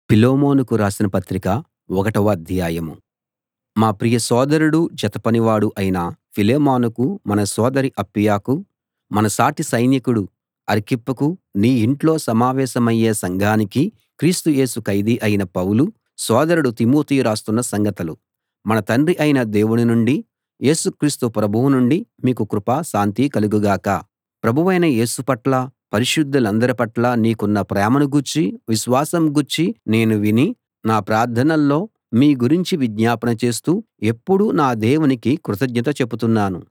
ఫిలెమోనుకు రాసిన పత్రిక ఒకటవ అధ్యాయం మా ప్రియ సోదరుడూ జతపనివాడూ అయిన ఫిలెమోనుకు మన సోదరి అప్పియకు మన సాటి సైనికుడు అర్కిప్పుకు నీ ఇంట్లో సమావేశమయ్యే సంఘానికి క్రీస్తు యేసు ఖైదీ అయిన పౌలు సోదరుడు తిమోతి రాస్తున్న సంగతులు మన తండ్రి అయిన దేవుని నుండీ యేసు క్రీస్తు ప్రభువు నుండీ మీకు కృప శాంతి కలుగు గాక ప్రభువైన యేసు పట్ల పరిశుద్ధులందరి పట్ల నీకున్న ప్రేమను గూర్చి విశ్వాసం గూర్చి నేను విని నా ప్రార్థనల్లో మీ గురించి విజ్ఞాపన చేస్తూ ఎప్పుడూ నా దేవునికి కృతజ్ఞత చెబుతున్నాను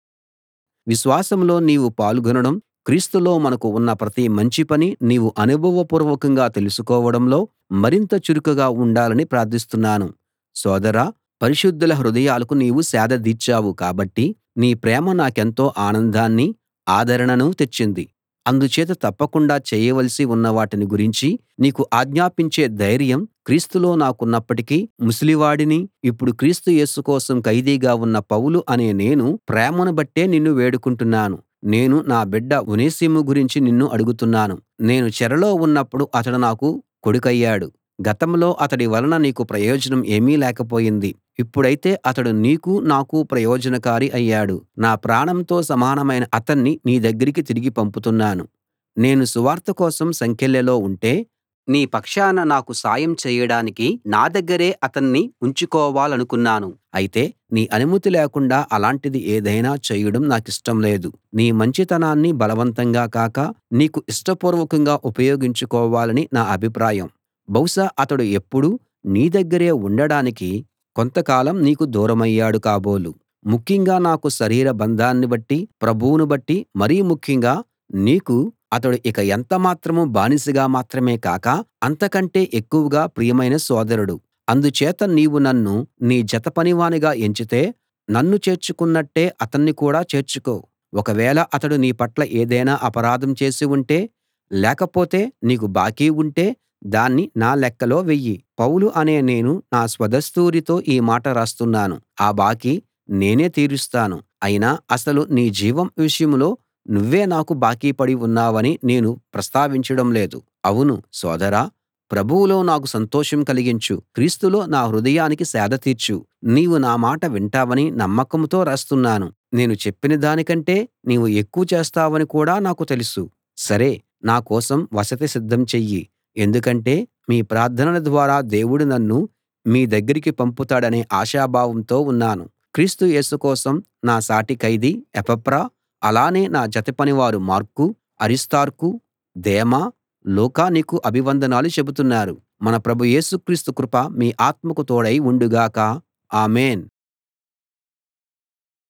విశ్వాసంలో నీవు పాల్గొనడం క్రీస్తులో మనకు ఉన్న ప్రతి మంచి పని నీవు అనుభవపూర్వకంగా తెలుసుకోవడంలో మరింత చురుకుగా ఉండాలని ప్రార్థిస్తున్నాను సోదరా పరిశుద్ధుల హృదయాలకు నీవు సేద దీర్చావు కాబట్టి నీ ప్రేమ నాకెంతో ఆనందాన్ని ఆదరణను తెచ్చింది అందుచేత తప్పకుండా చేయవలసి ఉన్న వాటిని గురించి నీకు ఆజ్ఞాపించే ధైర్యం క్రీస్తులో నాకున్నప్పటికీ ముసలివాడిని ఇప్పుడు క్రీస్తు యేసు కోసం ఖైదీగా ఉన్న పౌలు అనే నేను ప్రేమను బట్టే నిన్ను వేడుకుంటున్నాను నేను నా బిడ్డ ఒనేసిము గురించి నిన్ను అడుగుతున్నాను నేను చెరలో ఉన్నప్పుడు అతడు నాకు కొడుకయ్యాడు గతంలో అతడి వలన నీకు ప్రయోజనం ఏమీ లేకపోయింది ఇప్పుడైతే అతడు నీకూ నాకూ ప్రయోజనకారి అయ్యాడు నా ప్రాణంతో సమానమైన అతన్ని నీ దగ్గరికి తిరిగి పంపుతున్నాను నేను సువార్త కోసం సంకెళ్ళలో ఉంటే నీ పక్షాన నాకు సాయం చేయడానికి నా దగ్గరే అతన్ని ఉంచుకోవాలనుకున్నాను అయితే నీ అనుమతి లేకుండా అలాంటిది ఏదైనా చేయడం నాకిష్టం లేదు నీ మంచితనాన్ని బలవంతంగా కాక నీకు ఇష్టపూర్వకంగా ఉపయోగించుకోవాలని నా అభిప్రాయం బహుశా అతడు ఎప్పుడూ నీ దగ్గరే ఉండడానికి కొంతకాలం నీకు దూరమయ్యాడు కాబోలు ముఖ్యంగా నాకు శరీర బంధాన్ని బట్టి ప్రభువును బట్టి మరీ ముఖ్యంగా నీకు అతడు ఇక ఎంత మాత్రం బానిసగా మాత్రమే కాక అంతకంటే ఎక్కువగా ప్రియమైన సోదరుడు అందుచేత నీవు నన్ను నీ జతపనివానిగా ఎంచితే నన్ను చేర్చుకున్నట్టే అతన్ని కూడా చేర్చుకో ఒకవేళ అతడు నీ పట్ల ఏదైనా అపరాధం చేసి ఉంటే లేకపోతే నీకు బాకీ ఉంటే దాన్ని నా లెక్కలో వెయ్యి పౌలు అనే నేను నా స్వదస్తూరితో ఈ మాట రాస్తున్నాను ఆ బాకీ నేనే తీరుస్తాను అయినా అసలు నీ జీవం విషయంలో నువ్వే నాకు బాకీ పడి ఉన్నావని నేను ప్రస్తావించడం లేదు అవును సోదరా ప్రభువులో నాకు సంతోషం కలిగించు క్రీస్తులో నా హృదయానికి సేద తీర్చు నీవు నా మాట వింటావని నమ్మకంతో రాస్తున్నాను నేను చెప్పిన దానికంటే నీవు ఎక్కువ చేస్తావని కూడా నాకు తెలుసు సరే నా కోసం వసతి సిద్ధం చెయ్యి ఎందుకంటే మీ ప్రార్థనల ద్వారా దేవుడు నన్ను మీ దగ్గరికి పంపుతాడనే ఆశాభావంతో ఉన్నాను క్రీస్తు యేసు కోసం నా సాటి ఖైదీ ఎపఫ్రా అలానే నా జతపనివారు మార్కు అరిస్తార్కు దేమా లూకా నీకు అభివందనాలు చెబుతున్నారు మన ప్రభు యేసు క్రీస్తు కృప మీ ఆత్మకు తోడై ఉండుగాక ఆమేన్